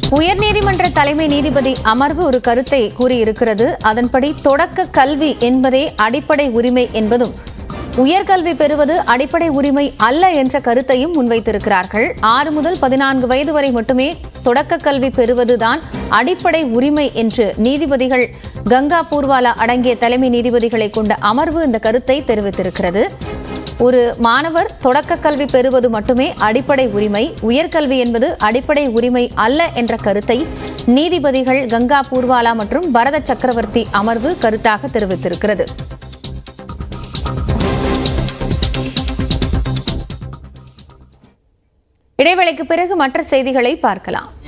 உயர்நீதிமன்ற தலைமை நீதிபதி அமர்வு ஒரு கருத்தை கூறியிருக்கிறது அதன்படி தொடக்க கல்வி என்பதே அடிப்படை உரிமை என்பதும் உயர்கல்வி பெறுவது அடிப்படை உரிமை அல்ல என்ற கருத்தையும் முன்வைத்திருக்கிறார்கள் ஆறு முதல் பதினான்கு வயது வரை மட்டுமே தொடக்க கல்வி பெறுவதுதான் அடிப்படை உரிமை என்று நீதிபதிகள் கங்கா பூர்வாலா அடங்கிய தலைமை நீதிபதிகளை கொண்ட அமர்வு இந்த கருத்தை தெரிவித்திருக்கிறது ஒரு மாணவர் தொடக்க கல்வி பெறுவது மட்டுமே அடிப்படை உரிமை உயர்கல்வி என்பது அடிப்படை உரிமை அல்ல என்ற கருத்தை நீதிபதிகள் கங்கா பூர்வாலா மற்றும் பரத சக்கரவர்த்தி அமர்வு கருத்தாக தெரிவித்திருக்கிறது இடைவேளைக்கு பிறகு மற்ற செய்திகளை பார்க்கலாம்